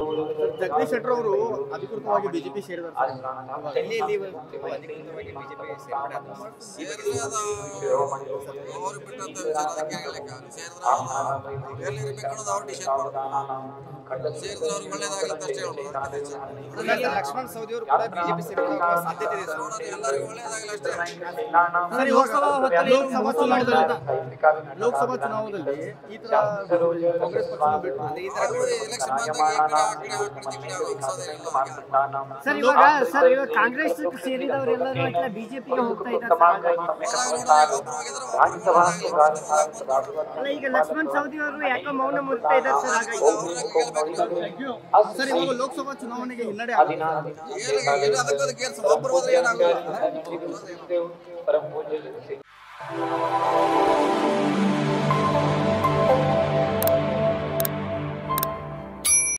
ಜಗದೀಶ್ ಶೆಟ್ಟರ್ ಅವರು ಅಧಿಕೃತವಾಗಿ ಬಿಜೆಪಿ ಸೇರಿದ್ದಾರೆ ಡೆಲ್ಲಿಯಲ್ಲಿ ಇವತ್ತು ಅಧಿಕೃತವಾಗಿ ಬಿಜೆಪಿ ಸೇರ್ಪಡೆ ಆದ್ರು. ಸೇರಿದ್ರೆ ಅದು ಅವ್ರು ಬಿಟ್ಟಂತ ವಿಚಾರ ಅದಕ್ಕೆ ಹೇಳಲಿಕ್ಕಾಗಲ್ಲ ಸೇರಿದ್ರೆ ಅವ್ರು ಎಲ್ಲಿರ್ಬೇಕು ಅನ್ನೋದು ಅವ್ರು ಡಿಸೈಡ್ ಮಾಡ್ತಾರೆ ಸೇರಿದ್ರೆ ಅವ್ರಿಗೆ ಒಳ್ಳೇದಾಗಲಿ ಅಂತ ಅಷ್ಟೇ ಹೇಳ್ಬೋದು ಅದಕ್ಕಿಂತ ಹೆಚ್ಚು. ಈಗ ಲಕ್ಷ್ಮಣ್ ಸವದಿ ಅವರು ಕೂಡ ಬಿಜೆಪಿ ಸೇರ್ಪಡೆ ಆಗುವ ಸಾಧ್ಯತೆ ಇದೆ ಸರ್ ನೋಡೋರು ಎಲ್ಲರಿಗೂ ಒಳ್ಳೇದಾಗಲಿ ಅಷ್ಟೇ ಸರ್ ಇವಾಗ ಲೋಕಸಭಾ ಚುನಾವಣೆಯಲ್ಲಿ ಲೋಕಸಭಾ ಚುನಾವಣೆಯಲ್ಲಿ ಈ ತರ ಕಾಂಗ್ರೆಸ್ ಪಕ್ಷ ಬಿಟ್ಟು ಈ ತರ ಅದು ಎಲೆಕ್ಷನ್ ಬಂದಾಗ ಈ ಕಡೆ ಆ ಕಡೆ ಆ ಕಡೆ ಈ ಕಡೆ ಹೋಗ್ಸೋದೇನಿಲ್ಲ ಅವ್ರಿಗೆ. ಸರ್ ಇವಾಗ ಸರ್ ಇವಾಗ ಕಾಂಗ್ರೆಸ್ ಸೇರಿದವರೆಲ್ಲರೂ ಆಯ್ತಾ ಬಿಜೆಪಿಗೆ ಹೋಗ್ತಾ ಇದ್ದಾರೆ ಸರ್ ಹಾಗಾಗಿ. ಹೋದಾಗ ನೋಡಿದ್ರೆ ಒಬ್ರು ಹೋಗಿದ್ರೆ ಒಬ್ರು ಹೋದಾಗಲಿ ಬಂದ್ರೆ ಅಲ್ಲ ಈಗ ಲಕ್ಷ್ಮಣ್ ಸವದಿ ಅವರು ಯಾಕೋ ಮೌನ ಮುರಿತಾ ಇದ್ದಾರೆ ಸರ್ ಹಾಗಾಗಿ ಸರ್ ಇವಾಗ ಲೋಕಸಭಾ ಚುನಾವಣೆಗೆ ಹಿನ್ನಡೆ ಆಗುತ್ತೆ ಏನು ಏನು ಅದಕ್ಕೆ ಅದಕ್ಕೆ ಏನು ಒಬ್ರು ಹೋದ್ರೆ ಏನಾಗುತ್ತೆ परम पूज्य